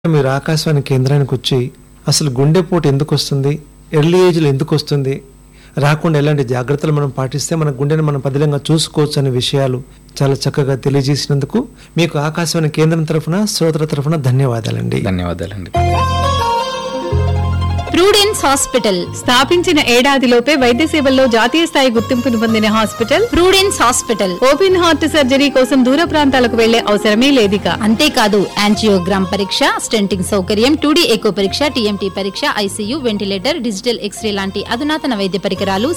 మీరు ఆకాశవాణి కేంద్రానికి వచ్చి అసలు గుండెపోటు ఎందుకు వస్తుంది ఎర్లీ ఏజ్లో ఎందుకు వస్తుంది రాకుండా ఎలాంటి జాగ్రత్తలు మనం పాటిస్తే మన గుండెని మనం పదిలంగా చూసుకోవచ్చు అనే విషయాలు చాలా చక్కగా తెలియజేసినందుకు మీకు ఆకాశవాణి కేంద్రం తరఫున శ్రోతల తరఫున ధన్యవాదాలండి ధన్యవాదాలండి ప్రూడెన్స్ హాస్పిటల్ స్థాపించిన ఏడాదిలోపే వైద్య సేవల్లో జాతీయ స్థాయి గుర్తింపును పొందిన hospital prudence hospital open heart surgery కోసం దూర ప్రాంతాలకు వెళ్లే అవసరమే లేదిక అంతేకాదు యాంజియోగ్రామ్ పరీక్ష స్టెంటింగ్ సౌకర్యం టూడీ ఎకో పరీక్ష టీఎంటీ పరీక్ష ఐసీయూ వెంటిలేటర్ డిజిటల్ ఎక్స్రే లాంటి అధునాతన వైద్య పరికరాలు